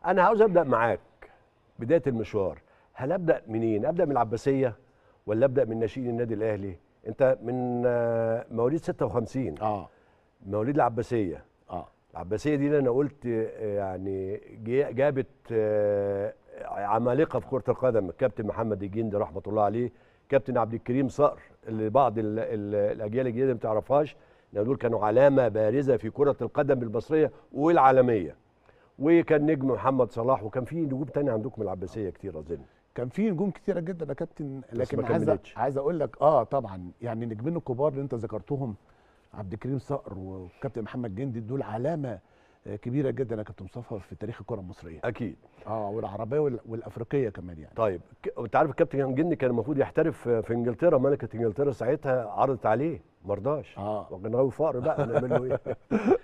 انا عاوز ابدا معاك بدايه المشوار هل ابدا منين ابدا من العباسيه ولا ابدا من ناشئين النادي الاهلي انت من آه، مواليد 56 اه مواليد العباسيه اه العباسيه دي اللي انا قلت آه، يعني جي- جابت آه، عمالقه في كره القدم الكابتن محمد الجندي رحمه الله عليه كابتن عبد الكريم صقر اللي بعض ال ال الاجيال الجديده ما تعرفهاش لان دول كانوا علامه بارزه في كره القدم المصريه والعالميه وكان نجم محمد صلاح وكان في نجوم تانية عندكم من العباسيه كتير اظن كان في نجوم كتيره جدا يا كابتن لكن ما عايز كملتش. عايز اقول لك اه طبعا يعني نجمين الكبار اللي انت ذكرتهم عبد الكريم صقر وكابتن محمد جندي دول علامه آه، كبيره جدا يا كابتن مصطفى في تاريخ الكره المصريه اكيد اه والعربيه وال- والافريقيه كمان يعني طيب ك- انت عارف الكابتن جندي كان المفروض يحترف في انجلترا ملكه انجلترا ساعتها عرضت عليه ما رضاش اه وكان غاوي فقر بقى نعمل له ايه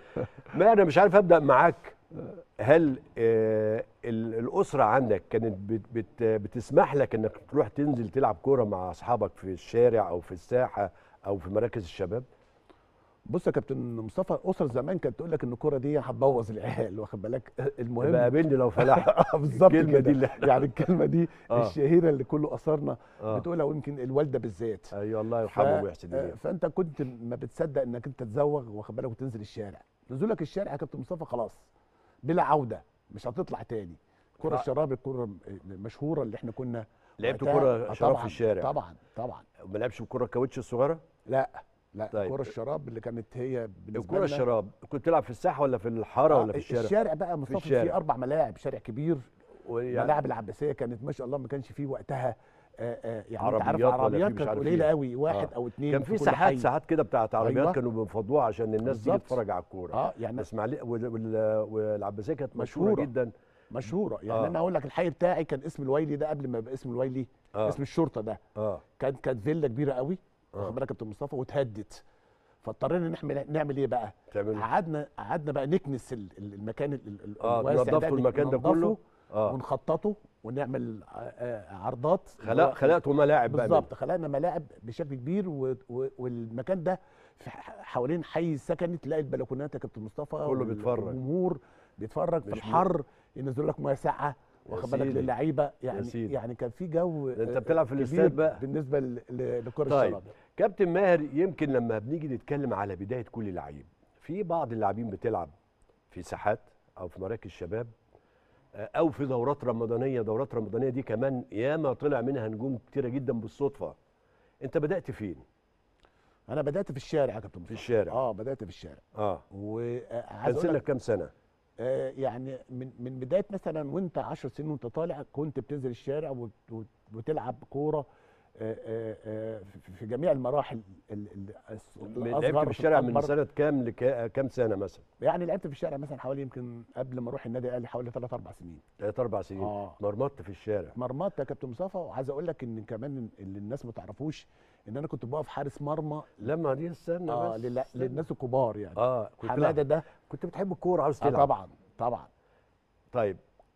ما انا مش عارف ابدا معاك هل آه ال- الاسره عندك كانت بت بت بتسمح لك انك تروح تنزل تلعب كوره مع اصحابك في الشارع او في الساحه او في مراكز الشباب بص يا كابتن مصطفى اسر زمان كانت تقول لك ان الكوره دي هتبوظ العيال واخد بالك المهم يبقى قابلني لو فلحت آه، بالظبط الكلمة كده دي اللي- يعني الكلمه دي آه. الشهيره اللي كله اثرنا آه. بتقولها ويمكن الوالده بالذات ايوه الله ف- يرحمه ويحسن آه، اليه فانت كنت ما بتصدق انك انت تزوغ واخد بالك وتنزل الشارع نزولك الشارع يا كابتن مصطفى خلاص بلا عوده مش هتطلع تاني كرة ف- الشراب الكرة المشهورة اللي احنا كنا لعبت وقتها- كرة آه، شراب طبعاً، في الشارع. طبعا طبعا ما لعبش الكره الكاوتش الصغيره لا لا طيب. كرة الشراب اللي كانت هي بالنسبة الكره لنا- الشراب كنت تلعب في الساحه ولا في الحاره آه، ولا في الشارع الشارع بقى مصطفى الشارع. فيه اربع ملاعب شارع كبير ويعني- ملاعب العباسيه كانت ما شاء الله ما كانش فيه وقتها آه، آه، يعني انت عارف عربيات ولا عربيات في مش كانت عارف قليله إيه. قوي واحد آه. او اثنين كان في ساحات ساعات كده بتاعت عربيات أيوة. كانوا بيفضوها عشان الناس تيجي بالظبط. تتفرج على الكوره اه يعني الاسماعيليه وال- وال- والعباسيه كانت مشهوره, مشهورة. جدا مشهوره يعني آه. انا اقول لك الحي بتاعي كان اسم الويلي ده قبل ما يبقى اسم الويلي آه. اسم الشرطه ده اه كان كانت فيلا كبيره قوي آه. واخد بالك يا كابتن مصطفى واتهدت فاضطرينا نعمل نعمل ايه بقى؟ تعمل قعدنا قعدنا بقى نكنس ال- ال- المكان ال- ال- اه الواسع ده نظفتوا المكان ده ننضفه كله اه ونخططه ونعمل آه، آه، عرضات خلق خلقتوا ملاعب بقى بالظبط خلقنا ملاعب بشكل كبير و... و... والمكان ده في ح- حوالين حي السكني تلاقي البلكونات يا كابتن مصطفى كله بيتفرج. والجمهور بيتفرج في مش م- الحر ينزلوا لك ميه ساقعه يا واخد بالك سيدي. للعيبه يعني سيدي. يعني كان في جو ده أنت آه، بتلعب في كبير الاستاد بقى. بالنسبه ل... ل... لكره طيب. الشراب كابتن ماهر يمكن لما بنيجي نتكلم على بدايه كل لعيب في بعض اللاعبين بتلعب في ساحات او في مراكز شباب آه، او في دورات رمضانيه دورات رمضانيه دي كمان ياما طلع منها نجوم كتيره جدا بالصدفه انت بدات فين انا بدات في الشارع يا كابتن في مصطفى الشارع اه بدات في الشارع اه كان وعايز اقول سنك لك كام سنه آه، يعني من من بدايه مثلا وانت 10 سنين وانت طالع كنت بتنزل الشارع وت- وت- وتلعب كوره آه، آه، آه، في- في جميع المراحل ال- ال- الس- لعبت الأصغر في الشارع من الأكبر. سنه كام لكام سنه مثلا يعني لعبت في الشارع مثلا حوالي يمكن قبل ما اروح النادي الاهلي حوالي 3 4 سنين ثلاث اربع سنين اه مرمطت في الشارع مرمطت يا كابتن مصطفى وعايز اقول لك ان كمان اللي الناس ما تعرفوش ان انا كنت بقف حارس مرمى لما دي استنى اه بس لل- استنى. للناس الكبار يعني اه كنت حماده تلعب. ده كنت بتحب الكوره عاوز آه تلعب طبعا طبعا طيب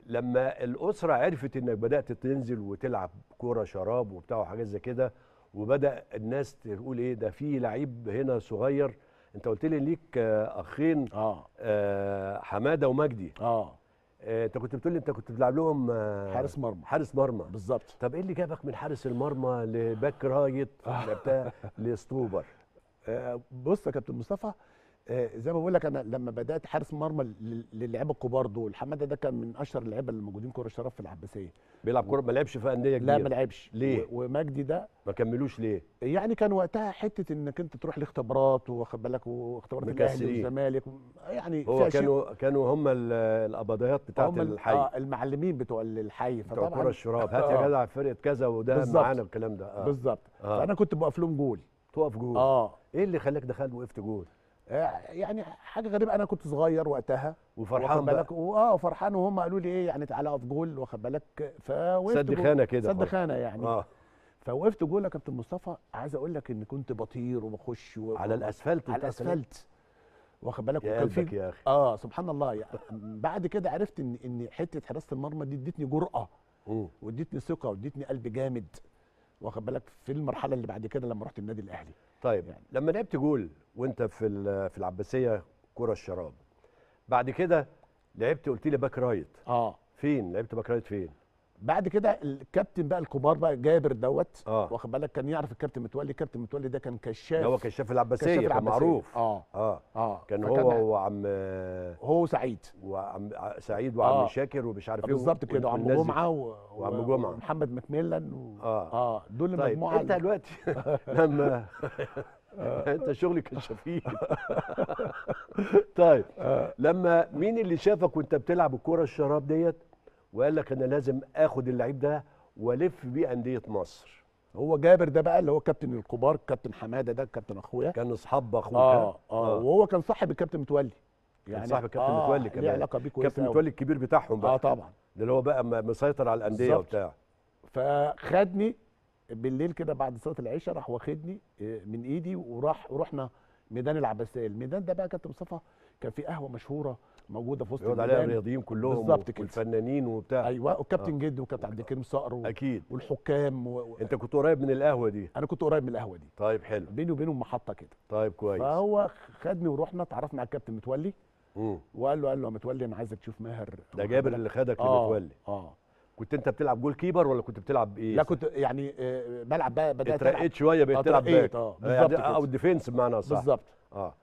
لما الاسره عرفت انك بدات تنزل وتلعب كوره شراب وبتاع وحاجات زي كده وبدا الناس تقول ايه ده في لعيب هنا صغير انت قلت لي ليك آه، اخين اه آه، حماده ومجدي اه آه، انت كنت بتقول لي انت كنت بتلعب لهم آه، حارس مرمى حارس مرمى بالظبط طب ايه اللي جابك من حارس المرمى لباك رايت لبتاع لاسطوبر آه، بص يا كابتن مصطفى آه، زي ما بقول لك انا لما بدات حارس مرمى لل- للعيبه الكبار دول حماده ده كان من اشهر اللعيبه اللي موجودين كره الشراب في العباسيه بيلعب كوره ما لعبش في انديه لا ما كبيره لعبش ليه؟ و- ومجدي ده ما كملوش ليه يعني كان وقتها حته انك انت تروح لاختبارات واخد بالك واختبارات الاهلي مكسرين. والزمالك يعني هو فيها شيء- كانوا كانوا هم ال- القبضيات بتاعت هم ال- الحي آه المعلمين بتوع الحي بتوع فطبعا كرة الشراب هات يا آه، جدع فرقه كذا وده بالظبط. معانا الكلام ده اه بالظبط آه. فانا كنت بقف لهم جول تقف جول اه ايه اللي خلاك دخلت وقفت جول آه، يعني حاجه غريبه انا كنت صغير وقتها وفرحان واخد بقى بالك اه فرحان وهم قالوا لي ايه يعني تعالى اقف جول واخد بالك فوقفت سد جول. خانه كده سد خالص. خانه يعني اه فوقفت جول يا كابتن مصطفى عايز اقول لك ان كنت بطير وبخش و... على الاسفلت على بتاع سلام. الاسفلت واخد بالك يا وكان في قلبك يا اخي اه سبحان الله يعني بعد كده عرفت ان ان حته حراسه المرمى دي ادتني جرأه مم. وادتني ثقه وادتني قلب جامد واخد بالك في المرحله اللي بعد كده لما رحت النادي الاهلي طيب يعني. لما لعبت جول وانت في ال- في العباسيه كرة الشراب بعد كده لعبت قلت لي باك رايت اه فين لعبت باك رايت فين بعد كده الكابتن بقى الكبار بقى جابر دوت اه واخد بالك كان يعرف الكابتن متولي الكابتن متولي ده كان كشاف اللي هو كشاف العباسيه كشاف كان العباسية. معروف اه اه اه كان فكان هو وعم هو سعيد وعم سعيد وعم آه. شاكر ومش عارف ايه بالظبط كده وعم والناس دي. جمعه و... وعم و- جمعة. ومحمد مكميلان و... اه اه دول طيب المجموعه انت دلوقتي لما انت شغل كشافين طيب لما مين اللي شافك وانت بتلعب الكوره الشراب ديت وقال لك انا لازم اخد اللعيب ده والف بيه انديه مصر هو جابر ده بقى اللي هو كابتن الكبار كابتن حماده ده كابتن اخويا كان اصحاب اخوك اه ها؟ اه وهو كان صاحب الكابتن متولي يعني صاحب الكابتن آه متولي ليه كمان علاقه بيه كويسه كابتن أوي. متولي الكبير بتاعهم بقى اه طبعا ده اللي هو بقى م- مسيطر على الانديه بالظبط. وبتاع فخدني بالليل كده بعد صلاه العشاء راح واخدني آه، من ايدي وراح ورحنا ميدان العباسيه الميدان ده بقى كابتن مصطفى كان في قهوه مشهوره موجوده في وسط يقعد عليها الميدان الرياضيين كلهم بالظبط كده. والفنانين وبتاع ايوه والكابتن جد وكابتن عبد الكريم صقر و... اكيد والحكام و... و... انت كنت قريب من القهوه دي انا كنت قريب من القهوه دي طيب حلو بيني وبينهم محطه كده طيب كويس فهو خدني ورحنا اتعرفنا على الكابتن متولي مم. وقال له قال له يا متولي انا عايزك تشوف ماهر ده واخد جابر بالك؟ اللي خدك اه لمتولي اه كنت انت بتلعب جول كيبر ولا كنت بتلعب ايه لا كنت يعني آه، بلعب بقى بدات العب اترقيت شويه بقيت آه، تلعب اترقيت، باك اه يعني بالظبط او كده. ديفينس بمعنى صح بالظبط اه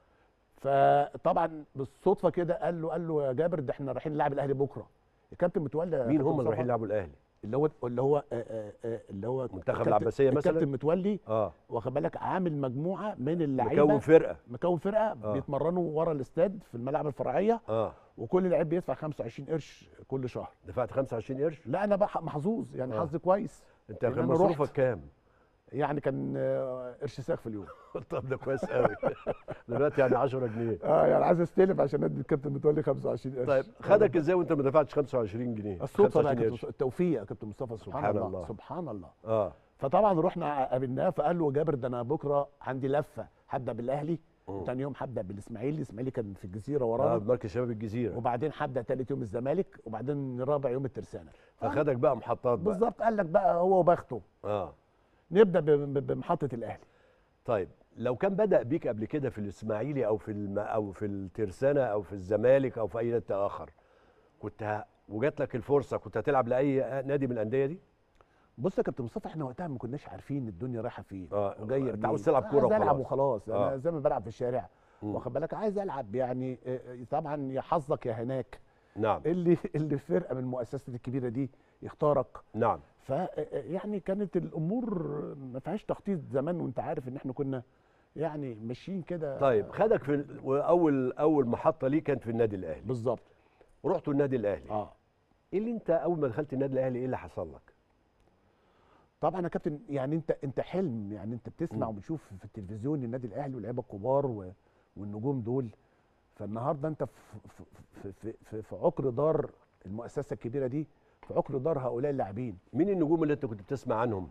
فطبعا بالصدفه كده قال له قال له يا جابر ده احنا رايحين نلعب الاهلي بكره الكابتن متولي يا مين كابتن هم اللي مصطفى، رايحين يلعبوا الاهلي اللي هو اللي هو آه، آه، آه، اللي هو منتخب الكابتن- العباسية مثلاً؟ الكابتن متولي اه واخد بالك عامل مجموعه من اللعيبه مكون فرقه مكون فرقه آه. بيتمرنوا ورا الاستاد في الملاعب الفرعيه اه وكل لعيب بيدفع 25 قرش كل شهر دفعت 25 قرش لا انا بقى محظوظ يعني آه. حظي كويس انت لأن كان أنا مصروفك رحت. كام يعني كان آه، قرش ساق في اليوم طب ده كويس قوي دلوقتي يعني 10 جنيه اه يعني عايز استلف عشان ادي الكابتن متولي 25 قرش طيب خدك ازاي وانت ما دفعتش 25 جنيه الصدفه بقى 25 كابتن قرش. مصطفى، التوفيق يا كابتن مصطفى سبحان, سبحان الله. الله. سبحان الله اه فطبعا رحنا قابلناه فقال له جابر ده انا بكره عندي لفه هبدا بالاهلي مم. وتاني يوم هبدا بالاسماعيلي الاسماعيلي كان في الجزيره اه ورانا مركز شباب الجزيره وبعدين هبدا تالت يوم الزمالك وبعدين رابع يوم الترسانه فخدك بقى محطات بقى بالظبط قال لك بقى هو وبخته اه نبدا ب- ب- بمحطه الاهلي طيب لو كان بدأ بيك قبل كده في الإسماعيلي أو في الم... أو في الترسانة أو في الزمالك أو في أي نادي آخر كنت ه... وجات لك الفرصة كنت هتلعب لأي نادي من الأندية دي؟ بص يا كابتن مصطفى احنا وقتها ما كناش عارفين الدنيا رايحه فين آه، وجايه أنت عاوز منين. تلعب كورة عايز العب وخلاص. وخلاص انا آه. زي ما بلعب في الشارع مم. واخد بالك عايز العب يعني آه، آه، طبعا يا حظك يا هناك نعم اللي اللي فرقه من المؤسسات الكبيره دي يختارك نعم ف يعني كانت الامور ما فيهاش تخطيط زمان وانت عارف ان احنا كنا يعني ماشيين كده طيب خدك في ال- وأول أول محطة ليه كانت في النادي الأهلي بالظبط رحتوا النادي الأهلي اه إيه اللي أنت أول ما دخلت النادي الأهلي إيه اللي حصل لك؟ طبعا يا كابتن يعني انت انت حلم يعني انت بتسمع مم. وبتشوف في التلفزيون النادي الاهلي واللعيبه الكبار و- والنجوم دول فالنهارده انت في في في في, في, في عقر دار المؤسسه الكبيره دي في عقر دار هؤلاء اللاعبين مين النجوم اللي أنت كنت بتسمع عنهم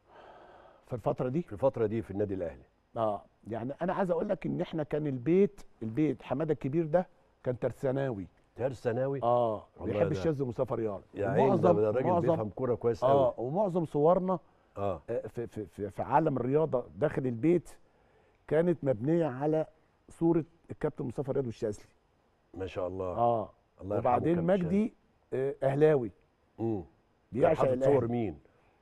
في الفتره دي في الفترة دي في النادي الأهلي؟ اه يعني انا عايز اقول لك ان احنا كان البيت البيت حماده الكبير ده كان ترساناوي ترساناوي اه والله بيحب ده- الشاذ مصطفى رياض يا عين ده ده راجل معظم بيفهم كورة كويس اه قوي ومعظم صورنا اه آه، في, في, في, في عالم الرياضه داخل البيت كانت مبنيه على صوره الكابتن مصطفى رياض والشاذلي ما شاء الله اه الله يرحمه وبعدين كابتن مجدي آه، اهلاوي امم بيعشق حاطط صور الاهلي مين؟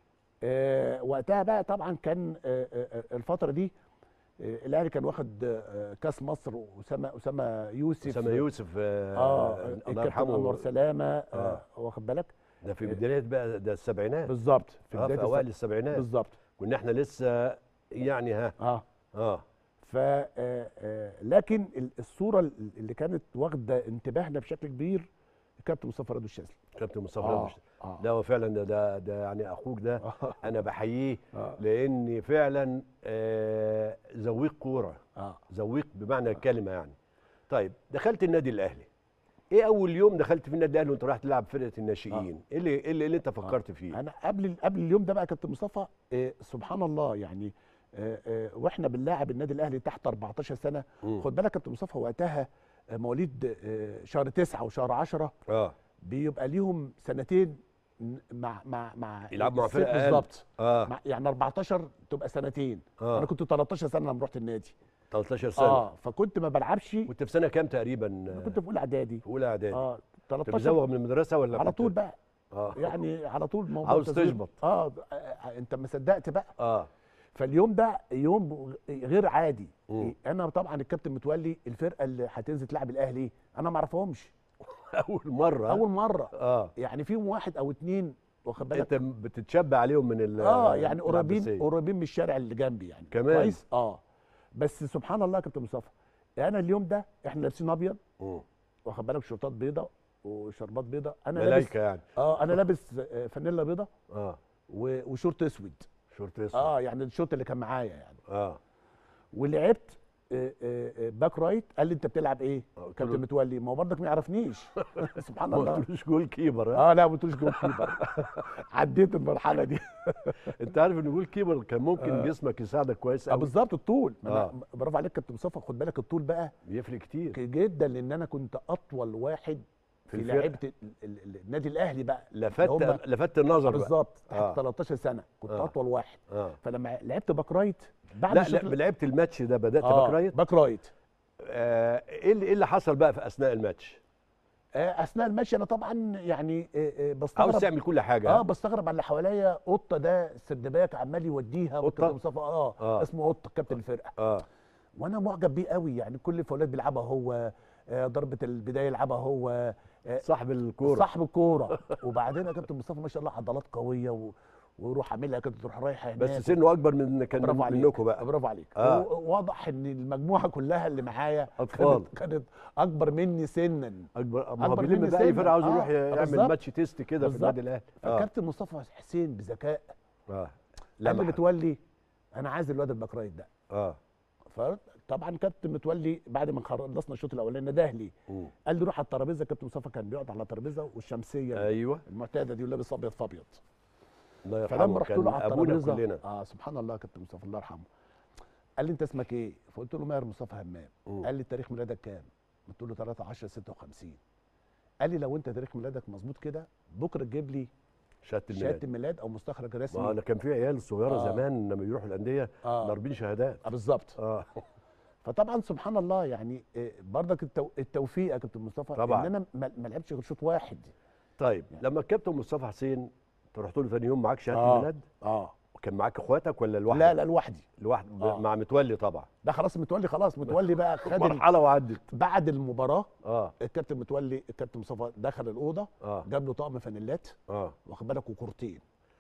آه وقتها بقى طبعا كان آه آه آه، الفتره دي آه الاهلي كان واخد آه كاس مصر اسامه اسامه يوسف اسامه يوسف آه اه الله الكابتن يرحمه انور سلامه آه آه. واخد بالك ده في بدايه بقى ده السبعينات بالظبط في, آه في السنة. اوائل السبعينات بالظبط كنا احنا لسه يعني ها اه اه ف آه، آه، لكن ال- الصوره ال- اللي كانت واخده انتباهنا بشكل كبير الكابتن مصطفى رضا الشاذلي كابتن مصطفى اه رمش اه ده هو فعلا ده, ده ده يعني اخوك ده آه. انا بحييه آه. لاني فعلا آه ذويق كوره اه ذويق بمعنى الكلمه يعني طيب دخلت النادي الاهلي ايه اول يوم دخلت في النادي الاهلي وانت رايح تلعب فرقه الناشئين ايه اللي ايه اللي, اللي انت فكرت فيه انا قبل قبل اليوم ده بقى كابتن مصطفى آه سبحان الله يعني آه آه واحنا بنلاعب النادي الاهلي تحت 14 سنه مم. خد بالك كابتن مصطفى وقتها آه مواليد آه شهر 9 وشهر 10 اه بيبقى ليهم سنتين ن- مع مع مع يلعبوا مع الست فرقة أقل. بالظبط اه مع- يعني 14 تبقى سنتين آه. انا كنت 13 سنه لما رحت النادي 13 سنه اه فكنت ما بلعبش كنت في سنه كام تقريبا أنا كنت في اولى اعدادي في اولى اعدادي اه انت 13 مزوغ من المدرسه ولا على كنت- طول بقى اه يعني على طول موضوع عاوز التزوير. تشبط. اه آه، انت ما صدقت بقى اه فاليوم ده يوم غير عادي مم. انا طبعا الكابتن متولي الفرقه اللي هتنزل تلعب الاهلي انا ما اعرفهمش اول مره اول مره اه يعني فيهم واحد او اتنين واخد بالك انت بتتشبع عليهم من ال اه يعني قريبين العباسية. قريبين من الشارع اللي جنبي يعني كمان. كويس اه بس سبحان الله يا كابتن مصطفى انا اليوم ده احنا لابسين ابيض مم. واخد بالك شورتات بيضه وشربات بيضه انا لابس ملايكه يعني اه انا لابس آه، فانيلا بيضه اه و- وشورت اسود شورت اسود اه يعني الشورت اللي كان معايا يعني اه ولعبت آه، آه، آه، باك رايت قال لي انت بتلعب ايه آه، قلت كابتن له- متولي ما هو برضك ما يعرفنيش سبحان ما الله قلتلوش جول كيبر ها اه لا ما قلتلوش جول كيبر عديت المرحله دي انت عارف ان جول كيبر كان ممكن جسمك يساعدك كويس اه قوي بالظبط الطول ما آه. أنا برافو عليك كابتن مصطفى خد بالك الطول بقى بيفرق كتير جدا لان انا كنت اطول واحد في في الفرقة. لعيبه ال- ال- ال- النادي الاهلي بقى لفت اللي هم- لفت النظر بقى بالظبط تحت آه. 13 سنه كنت آه. اطول واحد اه فلما لعبت باك رايت بعد لا الشوط لا لعبت الماتش ده بدات آه، باك رايت باك رايت آه، ايه اللي ايه اللي حصل بقى في اثناء الماتش آه، اثناء الماتش انا طبعا يعني آه، آه، عاوز بستغرب تعمل كل حاجه اه ها؟ بستغرب على اللي حواليا قطه ده السردباك عمال يوديها قطة؟ والكابتن مصطفى اه, آه. اسمه قطه كابتن الفرقه اه وانا معجب بيه قوي يعني كل الفاولات بيلعبها هو آه، ضربه البدايه يلعبها هو آه، صاحب الكوره صاحب الكوره وبعدين يا كابتن مصطفى ما شاء الله عضلات قويه و... ويروح عاملها كده تروح رايحه هناك بس سنه اكبر من كان برافو عليك منكم بقى برافو عليك آه. و- واضح ان المجموعه كلها اللي معايا أطفال. كانت, كانت اكبر مني سنا اكبر ما هو أكبر بيلم مني بقى اي سنا. فرقه عاوز آه، يروح آه، يعمل بالظبط. ماتش تيست كده في بالظبط. النادي الاهلي اه فكابتن مصطفى حسين بذكاء اه قال لي لمح. متولي انا عايز الواد الباك رايت ده اه فطبعا كابتن متولي بعد ما خلصنا الشوط الاولاني نده لي مم. قال لي روح على الترابيزه كابتن مصطفى كان بيقعد على الترابيزه والشمسيه ايوه المعتاده دي ولابس ابيض في ابيض الله يرحمه فلما رحت كان له على ابونا الترابيزه كلنا اه سبحان الله يا كابتن مصطفى الله يرحمه قال لي انت اسمك ايه؟ فقلت له ماهر مصطفى همام مم. قال لي تاريخ ميلادك كام؟ قلت له 3 10 56 قال لي لو انت تاريخ ميلادك مظبوط كده بكره تجيب لي شهاده شهاده الميلاد الميلاد او مستخرج ما رسمي انا كان في عيال صغيره آه. زمان لما يروحوا الانديه اه ضاربين شهادات آه، بالظبط اه فطبعا سبحان الله يعني آه، برضك التو... التوفيق يا كابتن مصطفى طبعاً. ان انا ما ما لعبتش غير شوط واحد طيب يعني. لما الكابتن مصطفى حسين انت رحت له ثاني يوم معاك شهاده آه. الميلاد اه وكان معاك اخواتك ولا لوحدك لا لا لوحدي لوحدك آه. مع متولي طبعا ده خلاص متولي خلاص متولي بقى خد ال- مرحله وعدت بعد المباراه اه الكابتن متولي الكابتن مصطفى دخل الاوضه اه جاب له طقم فانيلات اه واخد بالك وكورتين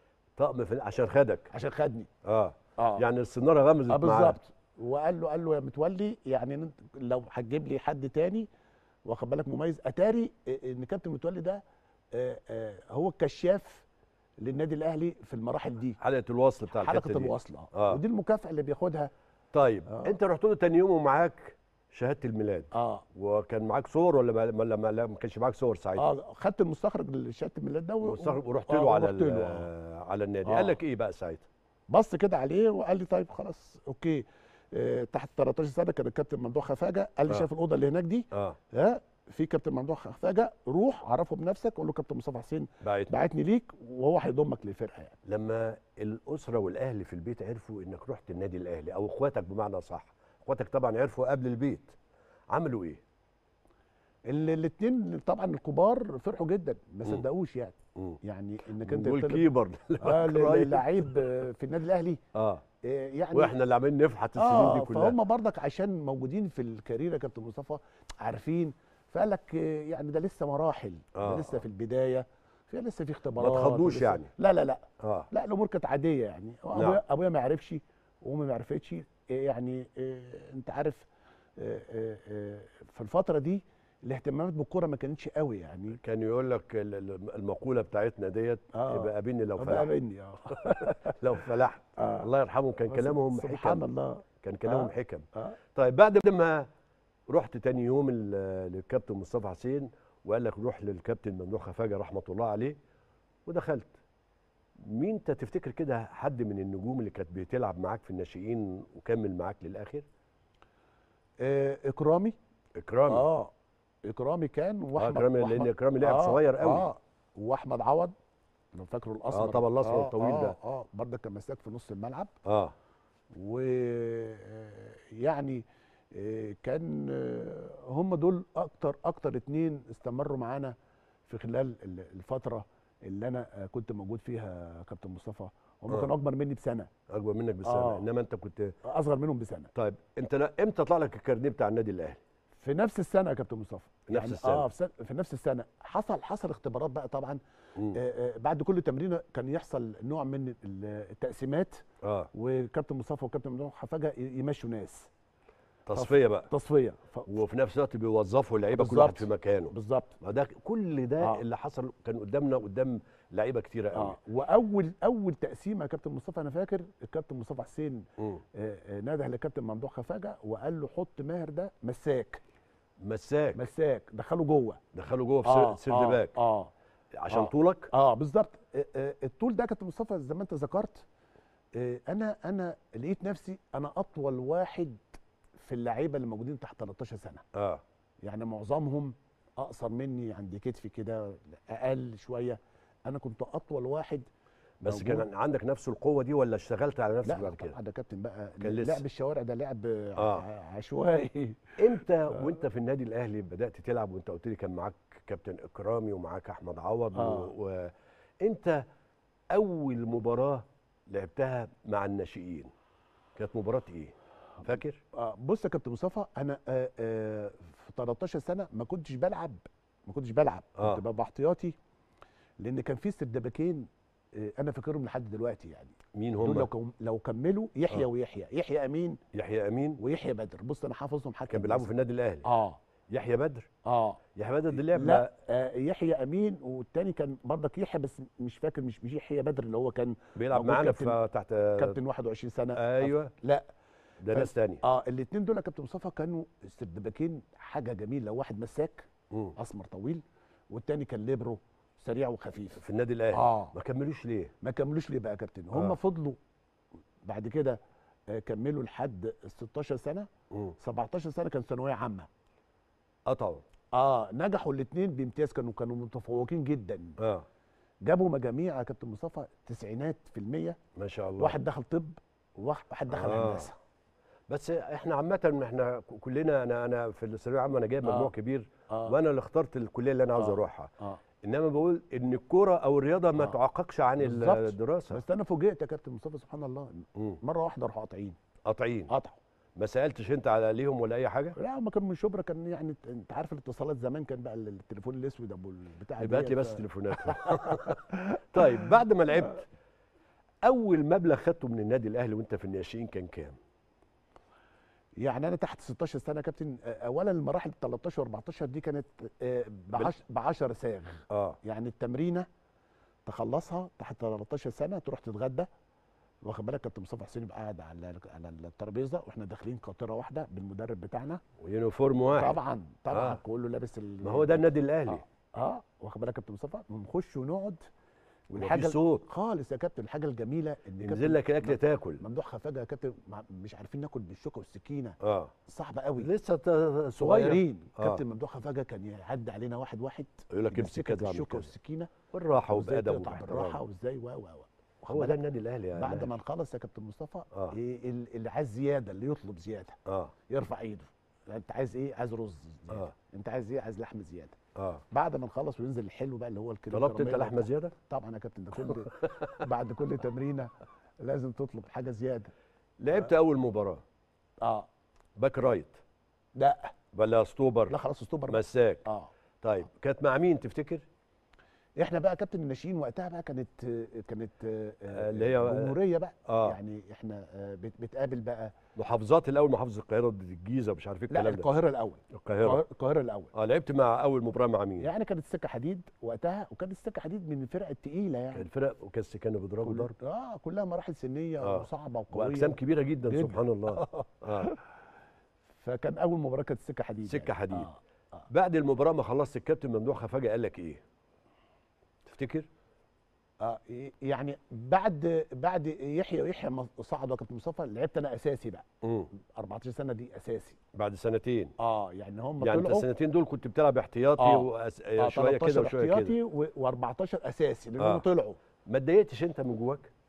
طقم في عشان خدك عشان خدني اه اه يعني السناره غمزت اه معاه بالظبط وقال له قال له يا متولي يعني انت لو هتجيب لي حد تاني واخد بالك مميز اتاري ان كابتن متولي ده آه، آه، هو الكشاف للنادي الاهلي في المراحل دي حلقه الوصل بتاع حلقه الحتة دي. الوصل آه. اه ودي المكافاه اللي بياخدها طيب آه. انت رحت له تاني يوم ومعاك شهاده الميلاد اه وكان معاك صور ولا ما, ولا ما, لا ما كانش معاك صور ساعتها اه خدت المستخرج لشهاده الميلاد ده و- مستغرب ورحت آه، له على ورحت ال- له آه. على النادي آه. قال لك ايه بقى ساعتها بص كده عليه وقال لي طيب خلاص اوكي آه تحت 13 سنه كان الكابتن ممدوح خفاجه قال لي آه. شايف الاوضه اللي هناك دي اه ها في كابتن ممدوح خفاجه روح عرفه بنفسك قول له كابتن مصطفى حسين بعت بعتني ليك وهو هيضمك للفرقه يعني لما الاسره والاهل في البيت عرفوا انك رحت النادي الاهلي او اخواتك بمعنى صح اخواتك طبعا عرفوا قبل البيت عملوا ايه الاثنين طبعا الكبار فرحوا جدا ما مم. صدقوش يعني مم. يعني انك انت جول تطلب- كيبر اه ل- قريب. لعيب آه، في النادي الاهلي اه آه، يعني واحنا اللي عمالين نفحت السنين اه دي كلها فهم برضك عشان موجودين في الكارير يا كابتن مصطفى عارفين فقال لك آه، يعني ده لسه مراحل آه. ده لسه في البدايه في لسه في اختبارات تخضوش ولسه- يعني. لا لا لا اه لا الامور كانت عاديه يعني نعم. ابويا ابويا ما عرفش وامي ما عرفتش آه، يعني آه، انت عارف آه، آه، آه، في الفتره دي الاهتمامات بالكوره ما كانتش قوي يعني كان يقول لك ال- ال- المقوله بتاعتنا ديت آه. يبقى قابلني لو بقى فلحت مني اه لو فلحت آه. الله يرحمه كان بس كلامهم سبحان حكم الله كان كلامهم آه. حكم اه طيب بعد ما رحت تاني يوم ال- للكابتن مصطفى حسين وقال لك روح للكابتن ممدوح خفاجه رحمه الله عليه ودخلت مين انت تفتكر كده حد من النجوم اللي كانت بتلعب معاك في الناشئين وكمل معاك للاخر آه، اكرامي اكرامي اه اكرامي كان اه واحمد اكرامي لان وأحمد- اكرامي لعب صغير قوي اه واحمد عوض لو فاكره الاسمر طبعا الأسمر آه الطويل آه ده. اه برضه كان مساك في نص الملعب اه و آه، يعني آه، كان آه، هم دول اكتر اكتر اتنين استمروا معانا في خلال ال- الفتره اللي انا آه، كنت موجود فيها كابتن مصطفى هم آه. كانوا اكبر مني بسنه اكبر منك بسنه آه. انما انت كنت اصغر منهم بسنه طيب انت لا- امتى طلع لك الكارنيه بتاع النادي الاهلي في نفس السنه يا كابتن مصطفى في نفس السنة. اه في, سنة في نفس السنه حصل حصل اختبارات بقى طبعا مم. آه آه بعد كل تمرينه كان يحصل نوع من ال- التقسيمات اه وكابتن مصطفى وكابتن ممدوح فجاه يمشوا ناس تصفيه بقى تصفيه ف... وفي نفس الوقت بيوظفوا اللعيبه كل واحد بالظبط. في مكانه بالظبط ما ده كل ده آه. اللي حصل كان قدامنا قدام لعيبه كتيره قوي اه واول اول تقسيمه يا كابتن مصطفى انا فاكر الكابتن مصطفى حسين مم. آه، آه، نده لكابتن ممدوح خفاجه وقال له حط ماهر ده مساك مساك مساك دخله جوه دخله جوه في اه سير- سيرد اه باك اه عشان آه. طولك اه بالظبط آه، آه، الطول ده يا كابتن مصطفى زي ما انت ذكرت آه، انا انا لقيت نفسي انا اطول واحد في اللعيبه اللي موجودين تحت 13 سنه اه يعني معظمهم اقصر مني عند كتفي كده اقل شويه انا كنت اطول واحد بس موجود. كان عندك نفس القوه دي ولا اشتغلت على نفسك لا بعد كده طبعا ده كابتن بقى كان لسه. لعب الشوارع ده لعب آه. ع- عشوائي امتى وانت في النادي الاهلي بدات تلعب وانت قلت لي كان معاك كابتن اكرامي ومعاك احمد عوض آه. و... و... انت اول مباراه لعبتها مع الناشئين كانت مباراه ايه فاكر آه، بص يا كابتن مصطفى انا آه، آه، في 13 سنه ما كنتش بلعب ما كنتش بلعب آه. كنت ببقى احتياطي لان كان في سردباكين آه، انا فاكرهم لحد دلوقتي يعني مين دول لو هم كم- لو كملوا يحيى آه. ويحيى يحيى امين يحيى امين ويحيى بدر بص انا حافظهم حتى كان بيلعبوا في النادي الاهلي اه يحيى بدر اه يحيى بدر ده لعب لا آه يحيى امين والتاني كان برضك يحيى بس مش فاكر مش مش يحيى بدر اللي هو كان بيلعب موجود معانا كابتن- في تحت كابتن 21 سنه ايوه لا ده ف- ناس تاني اه الاثنين دول يا كابتن مصطفى كانوا سردباكين حاجه جميله واحد مساك مم. اسمر طويل والتاني كان ليبرو سريع وخفيف في النادي الاهلي اه ما كملوش ليه ما كملوش ليه بقى يا كابتن هم آه. فضلوا بعد كده آه، كملوا لحد ال 16 سنه مم. 17 سنه كان ثانويه عامه قطعوا اه نجحوا الاثنين بامتياز كانوا كانوا متفوقين جدا اه جابوا مجاميع يا كابتن مصطفى تسعينات في المية ما شاء الله واحد دخل طب وواحد واحد دخل آه. هندسه بس احنا عامة احنا كلنا انا انا في الثانوية العامة انا جايب آه. مجموع كبير اه وانا اللي اخترت الكلية اللي انا عاوز آه. اروحها اه انما بقول ان الكرة او الرياضة ما آه. تعاققش عن بالظبط. الدراسة بس انا فوجئت يا كابتن مصطفى سبحان الله مم. مره واحده راحوا قاطعين قاطعين قطعوا ما سألتش انت على ليهم ولا اي حاجة لا هم كانوا من شبرا كان يعني انت عارف الاتصالات زمان كان بقى التليفون الاسود ابو البتاع يبقى هات لي ديت، بس ف- تليفونات طيب بعد ما لعبت اول مبلغ خدته من النادي الاهلي وانت في الناشئين كان كام يعني انا تحت 16 سنه يا كابتن آه، اولا المراحل 13 14 دي كانت ب 10 ساغ اه يعني التمرينه تخلصها تحت 13 سنه تروح تتغدى واخد بالك كابتن مصطفى حسين يبقى قاعد على على الترابيزه واحنا داخلين قاطره واحده بالمدرب بتاعنا ويونيفورم واحد طبعا طبعا آه. كله لابس ال ما هو ده النادي الاهلي اه, آه. واخد بالك كابتن مصطفى ونخش ونقعد ومفيش صوت خالص يا كابتن الحاجه الجميله ان ينزل لك الاكل تاكل ممدوح خفاجه يا كابتن مع- مش عارفين ناكل بالشوكه والسكينه اه صعبه قوي لسه ت- صغير صغيرين آه. كابتن ممدوح خفاجه كان يعدي علينا واحد واحد يقول لك امسك يمسكك كده واعمل بالشوكه كده والسكينه بالراحه وازاي وبادب تقطع بالراحه وباحترام وازاي و و و واخد هو ده بالك؟ النادي الاهلي يا بعد أهلي. ما نخلص يا كابتن مصطفى آه. إيه ال- اللي عايز زياده اللي يطلب زياده اه يرفع ايده انت عايز ايه عايز رز زياده آه. انت عايز ايه عايز لحمه زياده اه بعد ما نخلص وينزل الحلو بقى اللي هو الكريم طلبت انت كراميل لحمه وبتاع. زياده طبعا يا كابتن ده كل بعد كل تمرينه لازم تطلب حاجه زياده لعبت اول مباراه اه باك رايت لا ولا لا اسطوبر خلاص استوبر بقى. مساك اه طيب كانت مع مين تفتكر احنا بقى كابتن الناشئين وقتها بقى كانت كانت آه، اللي هي- جمهوريه بقى آه. يعني احنا آه، بت- بتقابل بقى محافظات الاول محافظه القاهره ضد الجيزه مش عارف ايه لا الكلام ده القاهره الاول القاهره القاهرة- القاهره الاول اه لعبت مع اول مباراه مع مين يعني كانت السكه حديد وقتها وكانت السكه حديد من الفرق الثقيله يعني الفرق وكاس كانوا بيضربوا كل- ضرب اه كلها مراحل سنيه آه. وصعبه وقويه واجسام كبيره جدا جداً. سبحان الله اه فكان اول مباراه كانت السكه حديد سكة يعني. حديد. آه. آه. بعد المباراه ما خلصت الكابتن ممدوح خفاجه قال لك ايه تفتكر اه يعني بعد بعد يحيى ويحيى ما صعدوا يا كابتن مصطفى لعبت انا اساسي بقى امم 14 سنه دي اساسي بعد سنتين اه يعني هم يعني انت طلعوا السنتين دول كنت بتلعب احتياطي آه. وأس... آه شويه كده 13 وشويه كده احتياطي و14 اساسي لانهم آه. طلعوا ما اتضايقتش انت من جواك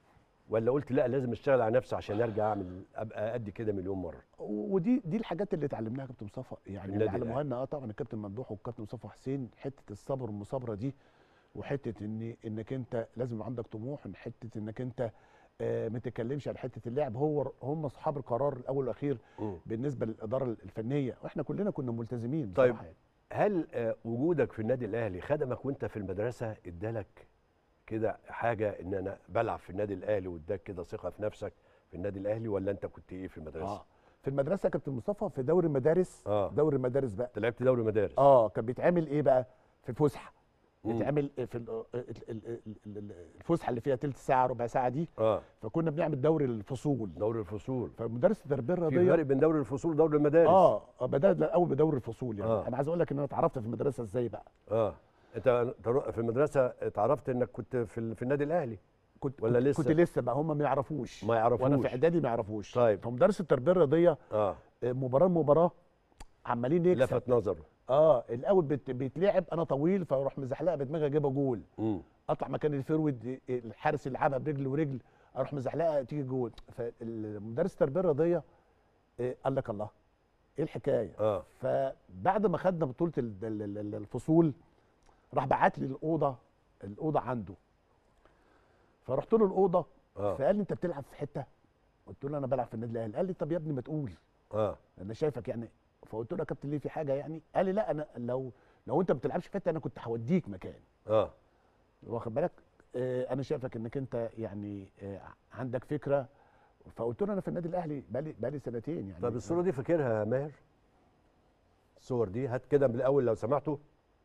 ولا قلت لا لازم اشتغل على نفسي عشان ارجع اعمل ابقى قد كده مليون مره ودي دي الحاجات اللي اتعلمناها يا كابتن مصطفى يعني اللي النادي علموها لنا اه طبعا الكابتن ممدوح والكابتن مصطفى حسين حته الصبر والمصابره دي وحته ان انك انت لازم يبقى عندك طموح حته انك انت آه ما تتكلمش على حته اللعب هو هم اصحاب القرار الاول والاخير مم. بالنسبه للاداره الفنيه واحنا كلنا كنا ملتزمين طيب. بصراحة يعني. هل آه، وجودك في النادي الاهلي خدمك وانت في المدرسه ادالك كده حاجه ان انا بلعب في النادي الاهلي واداك كده ثقه في نفسك في النادي الاهلي ولا انت كنت ايه في المدرسه؟ اه في المدرسه يا كابتن مصطفى في دوري المدارس اه دوري المدارس بقى انت لعبت دوري مدارس اه كان بيتعمل ايه بقى في فسحه مم. بيتعمل في ال- ال- ال- ال- ال- الفسحه اللي فيها تلت ساعه ربع ساعه دي اه فكنا بنعمل دوري الفصول دوري الفصول فمدرس التربيه في الرياضيه فرق بين دوري الفصول ودوري المدارس اه آه، بدات الاول بدوري الفصول يعني آه. انا عايز اقول لك ان انا اتعرفت في المدرسه ازاي بقى اه انت ترو- في المدرسه اتعرفت انك كنت في, ال- في النادي الاهلي كنت ولا كنت, لسه؟ كنت لسه بقى هم ما يعرفوش ما يعرفوش وانا في اعدادي ما يعرفوش طيب. فمدرس التربيه الرياضيه اه آه، مباراه مباراه عمالين يكسب لفت نظره اه الاول بت- بيتلعب انا طويل فاروح مزحلقه بدماغي اجيبها جول امم اطلع مكان الفرود الحارس يلعبها برجل ورجل اروح مزحلقه تيجي جول فالمدرس التربيه الرياضيه آه، قال لك الله ايه الحكايه اه فبعد ما خدنا بطوله ال- ال- ال- الفصول راح بعت لي الاوضه الاوضه عنده فرحت له الاوضه اه فقال لي انت بتلعب في حته قلت له انا بلعب في النادي الاهلي قال لي طب يا ابني ما تقول اه انا شايفك يعني فقلت له يا كابتن ليه في حاجه يعني قال لي لا انا لو لو انت ما بتلعبش في حته انا كنت هوديك مكان اه واخد بالك آه انا شايفك انك انت يعني آه عندك فكره فقلت له انا في النادي الاهلي بقالي بقالي سنتين يعني طب الصوره دي فاكرها يا ماهر الصور دي هات كده من الاول لو سمحتوا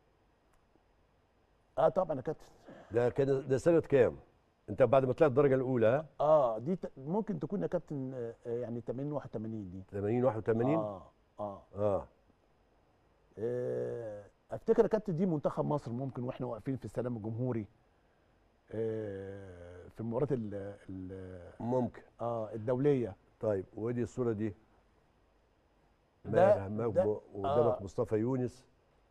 اه طبعا يا كابتن ده كان ده سنه كام انت بعد ما طلعت الدرجه الاولى ها اه دي ت- ممكن تكون يا كابتن آه آه، يعني 80 81 دي 80 81 اه اه اه آه، افتكر يا كابتن دي منتخب مصر ممكن واحنا واقفين في السلام الجمهوري آه، في المباريات ال- ال- ممكن اه الدوليه طيب ودي الصوره دي ده- ماهر همام ده- وقدامك آه. مصطفى يونس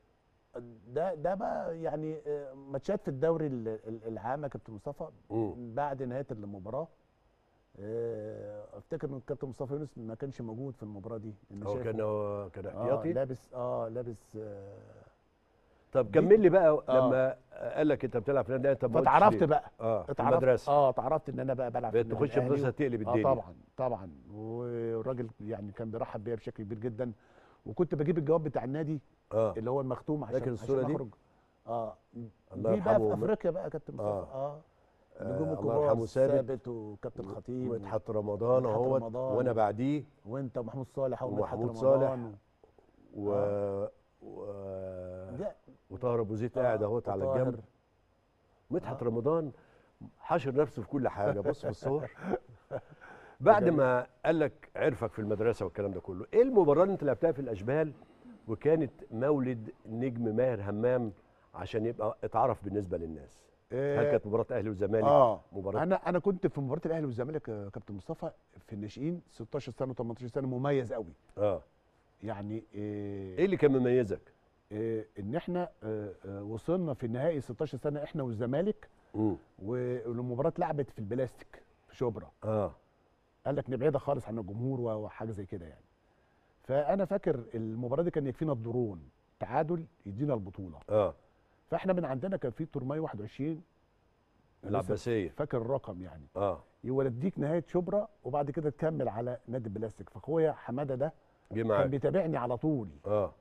ده ده بقى يعني آه، ماتشات في الدوري ال- ال- العام يا كابتن مصطفى مم. بعد نهايه المباراه آه، افتكر ان الكابتن مصطفى يونس ما كانش موجود في المباراه دي لأن هو شايفه- كان هو كان اه احتياطي لابس اه لابس آه طب دي- كمل لي بقى آه. لما قال لك انت بتلعب في النادي الأهلي، طب ما قلتش فتعرفت ليه؟ بقى اه في اتعرفت المدرسه اه اتعرفت ان انا بقى بلعب في بقيت النادي تخش الأهلي مدرسه تقلب اه الدنيا طبعا طبعا والراجل يعني كان بيرحب بيا بشكل كبير جدا وكنت بجيب الجواب بتاع النادي اه اللي هو المختوم عشان فاكر الصورة عشان دي؟ اخرج اه الله دي بقى يرحمه في وم- افريقيا بقى يا كابتن مصطفى آه. اه آه، نجوم الله الكبار يرحمه ثابت ثابت وكابتن خطيب و- ومدحت رمضان ومدحت اهوت رمضان. وانا بعديه وانت ومحمود صالح ومدحت ومحمود رمضان صالح. و... و... آه. و... ده- وطاهر ابو زيد آه، قاعد اهوت على وطاهر. الجنب مدحت آه. رمضان حاشر نفسه في كل حاجه بص في الصور بعد ما قال لك عرفك في المدرسه والكلام ده كله ايه المباراه اللي انت لعبتها في الاشبال وكانت مولد نجم ماهر همام عشان يبقى اتعرف بالنسبه للناس هل آه كانت مباراه اهلي وزمالك اه مباراه انا انا كنت في مباراه الاهلي والزمالك يا كابتن مصطفى في الناشئين 16 سنه و18 سنه مميز قوي اه يعني ايه إيه اللي كان مميزك إيه ان احنا آه، آه، وصلنا في النهائي 16 سنه احنا والزمالك امم والمباراه اتلعبت في البلاستيك في شبرا اه قال لك نبعدها خالص عن الجمهور و- وحاجه زي كده يعني فانا فاكر المباراه دي كان يكفينا الدرون تعادل يدينا البطوله اه فاحنا من عندنا كان في تورماي 21 أنا لسه العباسيه فاكر الرقم يعني اه يوديك نهايه شبرا وبعد كده تكمل على نادي البلاستيك فاخويا حماده ده جه كان معاك بيتابعني على طول اه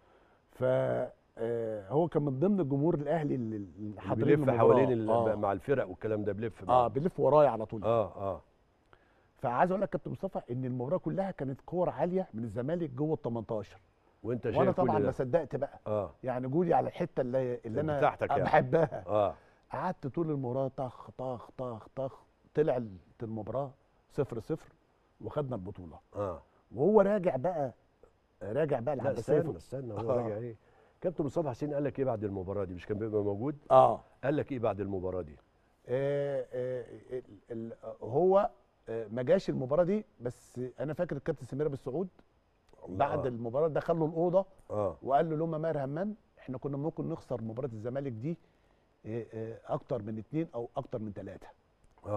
ف آه، هو كان من ضمن الجمهور الاهلي اللي اللي اللي حاضرين بيلف المباراة. حوالين ال... آه. مع الفرق والكلام ده بيلف اه بيلف ورايا على طول اه اه فعايز اقول لك كابتن مصطفى ان المباراه كلها كانت كور عاليه من الزمالك جوه ال 18 وانت شايف وانا كل طبعا ده. ما صدقت بقى اه يعني جولي على الحته اللي اللي انا بتاعتك يعني. بحبها اه قعدت طول المباراه طخ طخ طخ طخ طلع المباراه صفر صفر وخدنا البطوله اه وهو راجع بقى راجع بقى لا العباسيه استنى استنى هو آه. راجع ايه كابتن مصطفى حسين قال لك ايه بعد المباراه دي مش كان بيبقى موجود اه قال لك ايه بعد المباراه دي آه، آه، ال- ال- هو آه، ما جاش المباراه دي بس انا فاكر الكابتن سمير ابو السعود بعد آه. المباراه دخل له الاوضه اه وقال له لما ماهر همام احنا كنا ممكن نخسر مباراه الزمالك دي آه، آه، اكتر من اتنين او اكتر من ثلاثه اه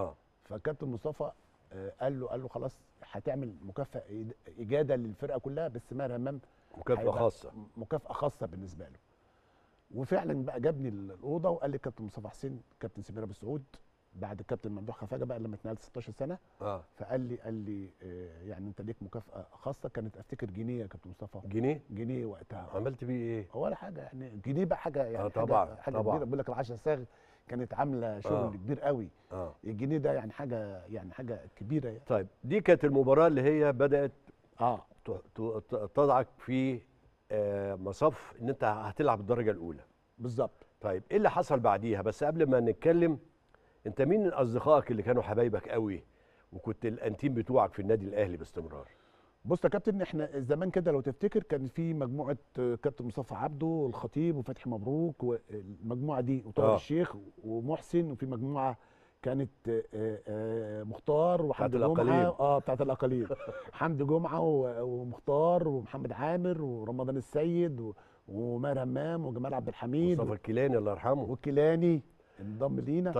فكابتن مصطفى آه، قال له قال له خلاص هتعمل مكافاه إيد- اجاده للفرقه كلها بس ماهر همام مكافاه هيبقى خاصه مكافاه خاصه بالنسبه له وفعلا بقى جابني الاوضه وقال لي كابتن مصطفى حسين كابتن سمير ابو سعود بعد الكابتن ممدوح خفاجه بقى لما اتنقلت 16 سنه اه فقال لي قال لي آه، يعني انت ليك مكافاه خاصه كانت افتكر جنيه يا كابتن مصطفى جنيه جنيه وقتها عملت بيه ايه ولا حاجه يعني جنيه بقى حاجه يعني آه، طبعاً، حاجه, حاجة طبعاً. كبيره بقول لك العشرة صاغ كانت عامله شغل آه. كبير قوي اه الجنيه ده يعني حاجه يعني حاجه كبيره يعني طيب دي كانت المباراه اللي هي بدات اه ت- ت- ت- تضعك في آه، مصف ان انت هتلعب الدرجه الاولى بالظبط طيب ايه اللي حصل بعديها بس قبل ما نتكلم انت مين من اصدقائك اللي كانوا حبايبك قوي وكنت الانتيم بتوعك في النادي الاهلي باستمرار بص يا كابتن احنا زمان كده لو تفتكر كان في مجموعه آه، كابتن مصطفى عبده والخطيب وفتحي مبروك والمجموعه دي وطاهر آه. الشيخ ومحسن وفي مجموعه كانت آه، آه، آه، مختار وحمد بتاعت جمعه الأقاليم. اه بتاعت الاقاليم حمد جمعه و- ومختار ومحمد عامر ورمضان السيد و- وماهر همام وجمال عبد الحميد مصطفى الكيلاني الله يرحمه والكيلاني انضم لينا